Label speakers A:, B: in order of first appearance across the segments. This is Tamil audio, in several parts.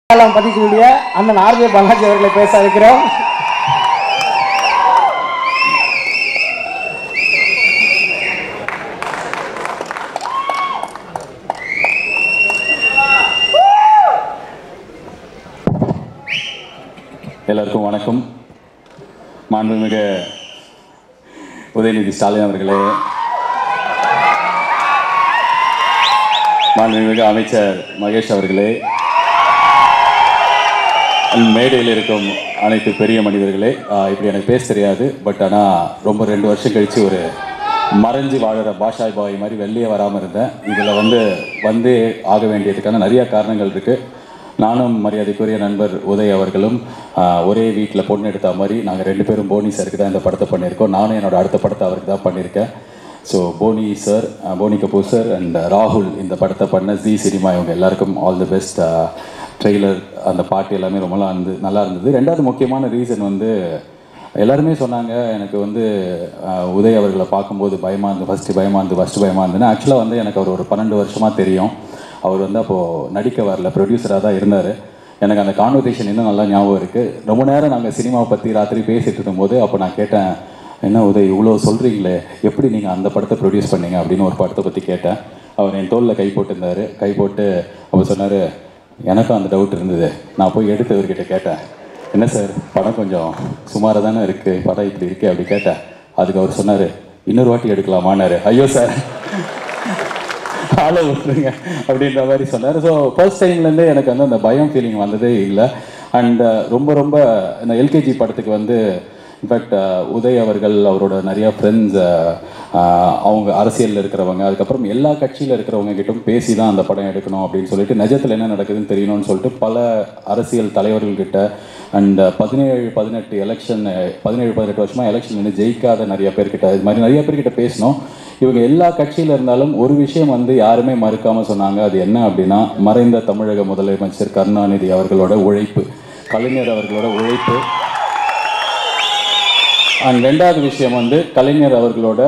A: அடையாளம் பதிக்கக்கூடிய அண்ணன் ஆர்ஜே பாலாஜி அவர்களை பேச இருக்கிறோம்
B: எல்லாருக்கும் வணக்கம் மாண்புமிகு உதயநிதி ஸ்டாலின் அவர்களே மாண்புமிகு அமைச்சர் மகேஷ் அவர்களே மேடையில் இருக்கும் அனைத்து பெரிய மனிதர்களே ஆஹ் இப்படி எனக்கு பேச தெரியாது பட் ஆனால் ரொம்ப ரெண்டு வருஷம் கழித்து ஒரு மறைஞ்சு வாழுற பாஷாய் பாய் மாதிரி வெளியே வராமல் இருந்தேன் இதில் வந்து வந்து ஆக வேண்டியதுக்கான நிறைய காரணங்கள் இருக்குது நானும் மரியாதைக்குரிய நண்பர் உதய் அவர்களும் ஆஹ், ஒரே வீட்டில் பொண்ணு எடுத்த மாதிரி நாங்கள் ரெண்டு பேரும் போனி சாருக்கு தான் இந்த படத்தை பண்ணியிருக்கோம் நானும் என்னோட அடுத்த படத்தை அவருக்கு தான் பண்ணியிருக்கேன் ஸோ போனி சார் அஹ், போனி கபூர் சார் அண்ட் ராகுல் இந்த படத்தை பண்ண ஜி சினிமா இவங்க எல்லாருக்கும் ஆல் தி பெஸ்ட் ட்ரெய்லர் அந்த பாட்டு எல்லாமே ரொம்ப நல்லா இருந்து நல்லா இருந்தது ரெண்டாவது முக்கியமான ரீசன் வந்து எல்லாருமே சொன்னாங்க எனக்கு வந்து அஹ், உதய் அவர்களை பார்க்கும்போது பயமாக இருந்து ஃபஸ்ட்டு பயமாக இருந்து ஃபஸ்ட்டு பயமாக இருந்துன்னு ஆக்சுவலாக வந்து எனக்கு அவர் ஒரு பன்னெண்டு வருஷமாக தெரியும் அவர் வந்து அப்போது நடிக்க வரல ப்ரொடியூசராக தான் இருந்தார் எனக்கு அந்த கான்வர்சேஷன் இன்னும் நல்லா ஞாபகம் இருக்குது ரொம்ப நேரம் நாங்கள் சினிமாவை பற்றி ராத்திரி பேசிகிட்டு இருக்கும்போது அப்போ நான் கேட்டேன் என்ன உதய் இவ்வளோ சொல்கிறீங்களே எப்படி நீங்கள் அந்த படத்தை ப்ரொடியூஸ் பண்ணீங்க அப்படின்னு ஒரு படத்தை பற்றி கேட்டேன் அவர் என் தோளில் கை போட்டிருந்தாரு கை போட்டு அப்போ சொன்னார் எனக்கும் அந்த டவுட் இருந்தது நான் போய் எடுத்து இவர்கிட்ட கேட்டேன் என்ன சார் படம் கொஞ்சம் சுமாராக தானே இருக்குது படம் இப்படி இருக்கே அப்படி கேட்டேன் அதுக்கு அவர் சொன்னார் இன்னொரு வாட்டி எடுக்கலாமான்னாரு ஐயோ சார் ஆளை விட்டுருங்க அப்படின்ற மாதிரி சொன்னார் ஸோ ஃபர்ஸ்ட் டைம்லேருந்தே எனக்கு வந்து அந்த பயம் ஃபீலிங் வந்ததே இல்லை அண்ட் ரொம்ப ரொம்ப இந்த எல்கேஜி படத்துக்கு வந்து இன்ஃபேக்ட் உதய் அவர்கள் அவரோட நிறைய ஃப்ரெண்ட்ஸ் அவங்க அரசியலில் இருக்கிறவங்க அதுக்கப்புறம் எல்லா கட்சியில் இருக்கிறவங்க கிட்டும் பேசி தான் அந்த படம் எடுக்கணும் அப்படின்னு சொல்லிட்டு நிஜத்தில் என்ன நடக்குதுன்னு தெரியணும்னு சொல்லிட்டு பல அரசியல் தலைவர்கள்கிட்ட அண்ட் பதினேழு பதினெட்டு எலெக்ஷன் பதினேழு பதினெட்டு வருஷமா எலெக்ஷன் நின்று ஜெயிக்காத நிறைய பேர்கிட்ட இது மாதிரி நிறைய பேர்கிட்ட பேசினோம் இவங்க எல்லா கட்சியில் இருந்தாலும் ஒரு விஷயம் வந்து யாருமே மறுக்காம சொன்னாங்க அது என்ன அப்படின்னா மறைந்த தமிழக முதலமைச்சர் கருணாநிதி அவர்களோட உழைப்பு கலைஞர் அவர்களோட உழைப்பு அண்ட் ரெண்டாவது விஷயம் வந்து கலைஞர் அவர்களோட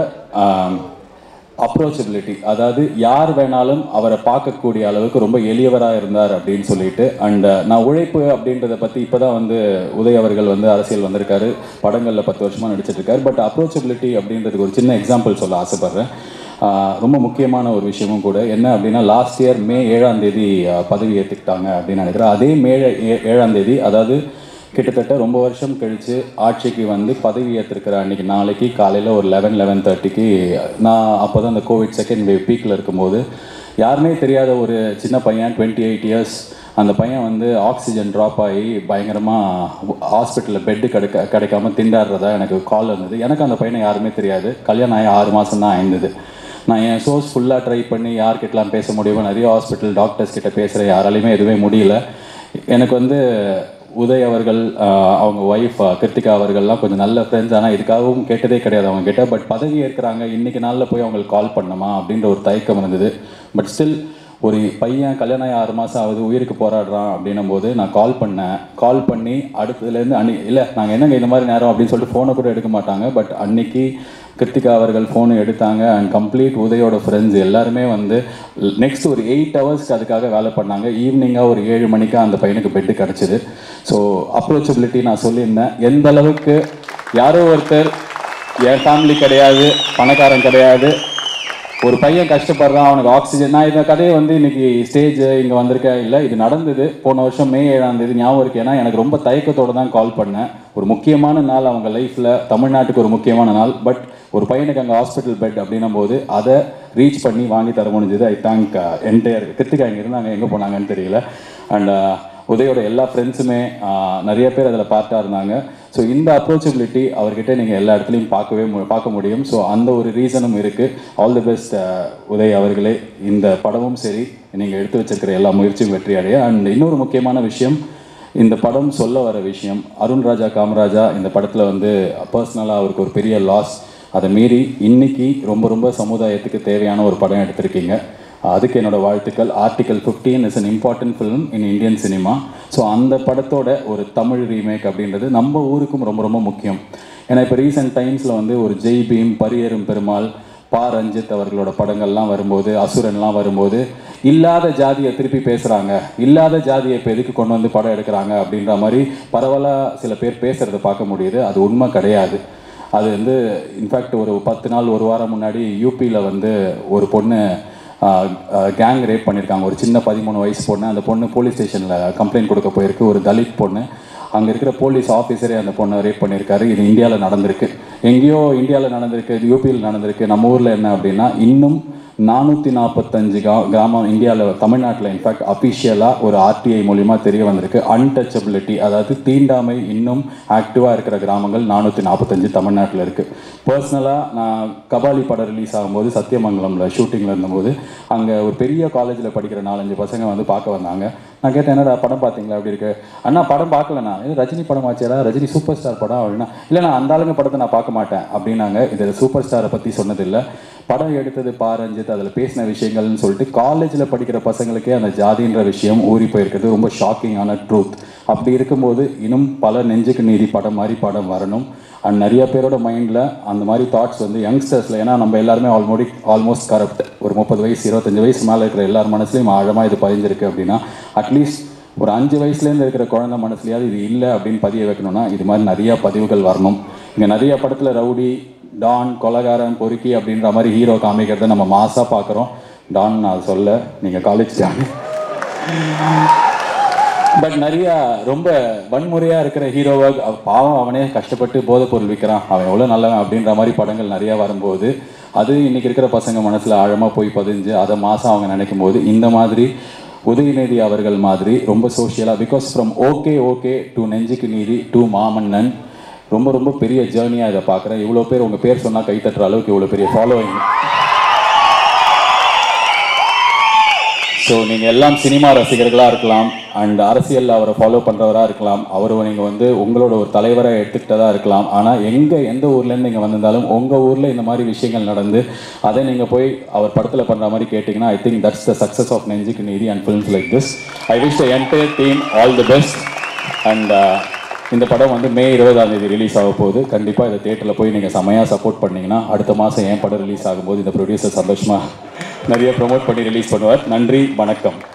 B: அப்ரோச்சபிலிட்டி அதாவது யார் வேணாலும் அவரை பார்க்கக்கூடிய அளவுக்கு ரொம்ப எளியவராக இருந்தார் அப்படின்னு சொல்லிட்டு அண்ட் நான் உழைப்பு அப்படின்றத பற்றி இப்போ தான் வந்து உதய் அவர்கள் வந்து அரசியல் வந்திருக்காரு படங்களில் பத்து வருஷமாக நடிச்சிட்டு இருக்காரு பட் அப்ரோச்சபிலிட்டி அப்படின்றதுக்கு ஒரு சின்ன எக்ஸாம்பிள் சொல்ல ஆசைப்பட்றேன் ஆஹ் ரொம்ப முக்கியமான ஒரு விஷயமும் கூட என்ன அப்படின்னா லாஸ்ட் இயர் மே ஏழாம் தேதி ஆஹ் பதவி ஏற்றுக்கிட்டாங்க அப்படின்னு நினைக்கிறேன் அதே மே ஏ- ஏழாம் தேதி அதாவது கிட்டத்தட்ட ரொம்ப வருஷம் கழித்து ஆட்சிக்கு வந்து பதவி ஏற்றிருக்கிற அன்றைக்கி நாளைக்கு காலையில் ஒரு லெவன் லெவன் தேர்ட்டிக்கு நான் அப்போ தான் அந்த கோவிட் செகண்ட் வேவ் பீக்கில் இருக்கும்போது யாருமே தெரியாத ஒரு சின்ன பையன் டுவெண்ட்டி எயிட் இயர்ஸ் அந்த பையன் வந்து ஆக்சிஜன் ட்ராப் ஆகி பயங்கரமாக ஹாஸ்பிட்டலில் பெட்டு கிடைக்க கிடைக்காம திண்டாடுறதா எனக்கு கால் வந்தது எனக்கு அந்த பையனை யாருமே தெரியாது கல்யாணம் ஆகி ஆறு மாதம் தான் ஆயிருந்தது நான் என் சோர்ஸ் ஃபுல்லாக ட்ரை பண்ணி யார்கிட்டலாம் பேச முடியுமோ நிறைய ஹாஸ்பிட்டல் டாக்டர்ஸ் கிட்ட பேசுகிற யாராலையுமே எதுவுமே முடியல எனக்கு வந்து உதய் அவர்கள் ஆஹ், அவங்க ஒய்ஃப் கிருத்திகா அவர்கள்லாம் கொஞ்சம் நல்ல ஃப்ரெண்ட்ஸ் ஆனால் இதுக்காகவும் கேட்டதே கிடையாது அவங்க கிட்ட பட் பதவி ஏற்கிறாங்க இன்னைக்கு நாளில் போய் அவங்களுக்கு கால் பண்ணணுமா அப்படின்ற ஒரு தயக்கம் இருந்தது பட் ஸ்டில் ஒரு பையன் கல்யாணம் ஆகி ஆறு மாதம் ஆகுது உயிருக்கு போராடுறான் அப்படின்னும் போது நான் கால் பண்ணேன் கால் பண்ணி அடுத்ததுலேருந்து அன்னி இல்லை நாங்கள் என்னங்க இந்த மாதிரி நேரம் அப்படின்னு சொல்லிட்டு ஃபோனை கூட எடுக்க மாட்டாங்க பட் அன்னைக்கு கிருத்திகா அவர்கள் ஃபோனை எடுத்தாங்க அண்ட் கம்ப்ளீட் உதயோட ஃப்ரெண்ட்ஸ் எல்லாருமே வந்து நெக்ஸ்ட் ஒரு எயிட் ஹவர்ஸ்க்கு அதுக்காக வேலை பண்ணாங்க ஈவினிங்காக ஒரு ஏழு மணிக்கு அந்த பையனுக்கு பெட்டு கிடச்சிது ஸோ அப்ரோச்சபிலிட்டி நான் சொல்லியிருந்தேன் எந்த அளவுக்கு யாரோ ஒருத்தர் என் ஃபேமிலி கிடையாது பணக்காரன் கிடையாது ஒரு பையன் கஷ்டப்படுறான் அவனுக்கு ஆக்சிஜன் நான் இந்த கதையை வந்து இன்னைக்கு ஸ்டேஜ் இங்கே வந்திருக்கேன் இல்லை இது நடந்தது போன வருஷம் மே ஏழாம் தேதி ஞாபகம் இருக்கு ஏன்னா எனக்கு ரொம்ப தயக்கத்தோட தான் கால் பண்ணேன் ஒரு முக்கியமான நாள் அவங்க லைஃப்பில் தமிழ்நாட்டுக்கு ஒரு முக்கியமான நாள் பட் ஒரு பையனுக்கு அங்கே ஹாஸ்பிட்டல் பெட் அப்படின்னும் போது அதை ரீச் பண்ணி வாங்கி தர முடிஞ்சது ஐ தேங்க் என்டையர் கிருத்திகா இங்கே இருந்தாங்க எங்கே போனாங்கன்னு தெரியல அண்ட் உதயோட எல்லா ஃப்ரெண்ட்ஸுமே நிறைய பேர் அதில் பார்ட்டாக இருந்தாங்க ஸோ இந்த அப்ரோச்சபிலிட்டி அவர்கிட்ட நீங்கள் எல்லா இடத்துலையும் பார்க்கவே மு- பார்க்க முடியும் ஸோ அந்த ஒரு ரீசனும் இருக்குது ஆல் தி பெஸ்ட் உதய் அவர்களே இந்த படமும் சரி நீங்கள் எடுத்து வச்சிருக்கிற எல்லா முயற்சியும் வெற்றி அடைய அண்ட் இன்னொரு முக்கியமான விஷயம் இந்த படம் சொல்ல வர விஷயம் அருண் ராஜா காமராஜா இந்த படத்தில் வந்து பர்சனலாக அவருக்கு ஒரு பெரிய லாஸ் அதை மீறி இன்னைக்கு ரொம்ப ரொம்ப சமுதாயத்துக்கு தேவையான ஒரு படம் எடுத்திருக்கீங்க அதுக்கு என்னோட வாழ்த்துக்கள் article 15 is an important film in Indian cinema so அந்த படத்தோட ஒரு தமிழ் ரீமேக் அப்படின்றது நம்ம ஊருக்கும் ரொம்ப ரொம்ப முக்கியம் ஏன்னா இப்போ ரீசெண்ட் டைம்ஸில் வந்து ஒரு ஜெய் பீம் பரியேறும் பெருமாள் பா ரஞ்சித் அவர்களோட படங்கள்லாம் வரும்போது அசுரன்லாம் வரும்போது இல்லாத ஜாதியை திருப்பி பேசுகிறாங்க இல்லாத ஜாதியை இப்போ எதுக்கு கொண்டு வந்து படம் எடுக்கிறாங்க அப்படின்ற மாதிரி பரவலாக சில பேர் பேசுகிறத பார்க்க முடியுது அது உண்மை கிடையாது அது வந்து இன்ஃபேக்ட் ஒரு பத்து நாள் ஒரு வாரம் முன்னாடி யூபியில் வந்து ஒரு பொண்ணு கேங் ரேப் பண்ணியிருக்காங்க ஒரு சின்ன பதிமூணு வயசு பொண்ணு அந்த பொண்ணு போலீஸ் ஸ்டேஷனில் கம்ப்ளைண்ட் கொடுக்க போயிருக்கு ஒரு தலித் பொண்ணு அங்கே இருக்கிற போலீஸ் ஆஃபீஸரே அந்த பொண்ணை ரேப் பண்ணியிருக்காரு இது இந்தியாவில் நடந்திருக்கு எங்கேயோ இந்தியாவில் நடந்திருக்கு இது யூபியில் நடந்திருக்கு நம்ம ஊரில் என்ன அப்படின்னா இன்னும் நானூற்றி நாற்பத்தஞ்சு கா கிராமம் இந்தியாவில் தமிழ்நாட்டில் இன்ஃபேக்ட் அஃபிஷியலாக ஒரு ஆர்டிஐ மூலிமா தெரிய வந்திருக்கு அன்டச்சபிலிட்டி அதாவது தீண்டாமை இன்னும் ஆக்டிவாக இருக்கிற கிராமங்கள் நானூற்றி நாற்பத்தஞ்சு தமிழ்நாட்டில் இருக்குது பர்சனலாக நான் கபாலி படம் ரிலீஸ் ஆகும்போது சத்தியமங்கலமில் ஷூட்டிங்கில் இருந்தபோது அங்கே ஒரு பெரிய காலேஜில் படிக்கிற நாலஞ்சு பசங்க வந்து பார்க்க வந்தாங்க நான் கேட்டேன் என்னடா படம் பார்த்தீங்களா அப்படி இருக்கு அண்ணா படம் பார்க்கலண்ணா இது ரஜினி படம் ஆச்சேடா ரஜினி சூப்பர் ஸ்டார் படம் அப்படின்னா இல்லை நான் அந்த ஆளுங்க படத்தை நான் பார்க்க மாட்டேன் அப்படின்னாங்க இது சூப்பர் ஸ்டாரை பற்றி சொன்னதில்லை படம் எடுத்தது பாரஞ்சித் அதில் பேசின விஷயங்கள்னு சொல்லிட்டு காலேஜில் படிக்கிற பசங்களுக்கே அந்த ஜாதின்ற விஷயம் ஊறி போயிருக்கிறது ரொம்ப ஷாக்கிங்கான ட்ரூத் அப்படி இருக்கும்போது இன்னும் பல நெஞ்சுக்கு நீதி படம் மாதிரி படம் வரணும் அண்ட் நிறைய பேரோட மைண்டில் அந்த மாதிரி தாட்ஸ் வந்து யங்ஸ்டர்ஸில் ஏன்னா நம்ம எல்லாருமே ஆல்மோடி ஆல்மோஸ்ட் கரப்ட் ஒரு முப்பது வயசு இருபத்தஞ்சு வயசு மேலே இருக்கிற எல்லார் மனசுலையும் ஆழமாக இது பதிஞ்சிருக்கு அப்படின்னா அட்லீஸ்ட் ஒரு அஞ்சு வயசுலேருந்து இருக்கிற குழந்தை மனசுலையாவது இது இல்லை அப்படின்னு பதிய வைக்கணும்னா இது மாதிரி நிறைய பதிவுகள் வரணும் இங்கே நிறைய படத்தில் ரவுடி டான் கொலகாரன் பொறுக்கி அப்படின்ற மாதிரி ஹீரோ காமிக்கிறத நம்ம மாசாக பார்க்குறோம் டான் நான் சொல்ல நீங்கள் காலேஜ் டான் பட் நிறைய ரொம்ப வன்முறையா இருக்கிற ஹீரோவை அவ- பாவம் அவனே கஷ்டப்பட்டு போதைப் பொருள் விற்கிறான் அவன் எவ்வளோ நல்லவன் அப்படின்ற மாதிரி படங்கள் நிறைய வரும்போது அது இன்னைக்கு இருக்கிற பசங்க மனசுல ஆழமா போய் பதிஞ்சு அதை மாசம் அவங்க நினைக்கும் போது இந்த மாதிரி உதயநிதி அவர்கள் மாதிரி ரொம்ப சோஷியலாக because from okay okay to Nenjukku Needhi to மாமன்னன் ரொம்ப ரொம்ப பெரிய ஜேர்னியாக இதை பார்க்குறேன் இவ்வளோ பேர் உங்கள் பேர் சொன்னால் கை தட்டுற அளவுக்கு இவ்வளோ பெரிய ஃபாலோவிங் ஸோ நீங்கள் எல்லாம் சினிமா ரசிகர்களாக இருக்கலாம் அண்ட் அரசியலில் அவரை ஃபாலோ பண்ணுறவராக இருக்கலாம் அவரை நீங்கள் வந்து உங்களோட ஒரு தலைவராக எடுத்துக்கிட்டதா இருக்கலாம் ஆனால் எங்கே எந்த ஊர்லேருந்து நீங்கள் வந்திருந்தாலும் உங்கள் ஊரில் இந்த மாதிரி விஷயங்கள் நடந்து அதை நீங்கள் போய் அவர் படத்தில் பண்ணுற மாதிரி கேட்டிங்கன்னா I think that's the success of Nenjukku Needhi and films like this I wish the entire team all the best and இந்த படம் வந்து மே இருபதாம் தேதி ரிலீஸ் ஆக போகுது கண்டிப்பாக இதை தேட்டரில் போய் நீங்கள் செமையாக சப்போர்ட் பண்ணீங்கன்னா அடுத்த மாதம் என் படம் ரிலீஸ் ஆகும்போது இந்த ப்ரொடியூசர் சந்தோஷமாக நிறைய ப்ரோமோட் பண்ணி ரிலீஸ் பண்ணுவார் நன்றி வணக்கம்